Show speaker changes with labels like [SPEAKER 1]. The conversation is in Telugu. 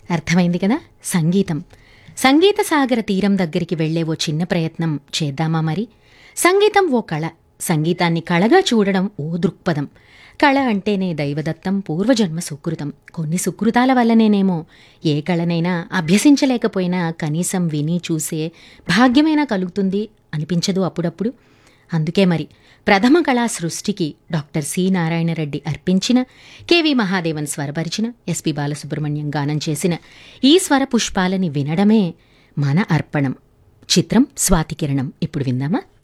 [SPEAKER 1] అర్థమైంది కదా సంగీతం సంగీత సాగర తీరం దగ్గరికి వెళ్లే ఓ చిన్న ప్రయత్నం చేద్దామా మరి సంగీతం ఓ కళ సంగీతాన్ని కళగా చూడడం ఓ దృక్పథం కళ అంటేనే దైవదత్తం పూర్వజన్మ సుకృతం కొన్ని సుకృతాల వల్లనేనేమో ఏ కళనైనా అభ్యసించలేకపోయినా కనీసం విని చూసే భాగ్యమైనా కలుగుతుంది అనిపించదు అప్పుడప్పుడు అందుకే మరి ప్రథమ కళా సృష్టికి డాక్టర్ సి నారాయణరెడ్డి అర్పించిన కెవి మహాదేవన్ స్వరపరిచిన ఎస్పి బాలసుబ్రహ్మణ్యం గానం చేసిన ఈ స్వర పుష్పాలని వినడమే మన అర్పణం చిత్రం స్వాతికిరణం ఇప్పుడు విందామా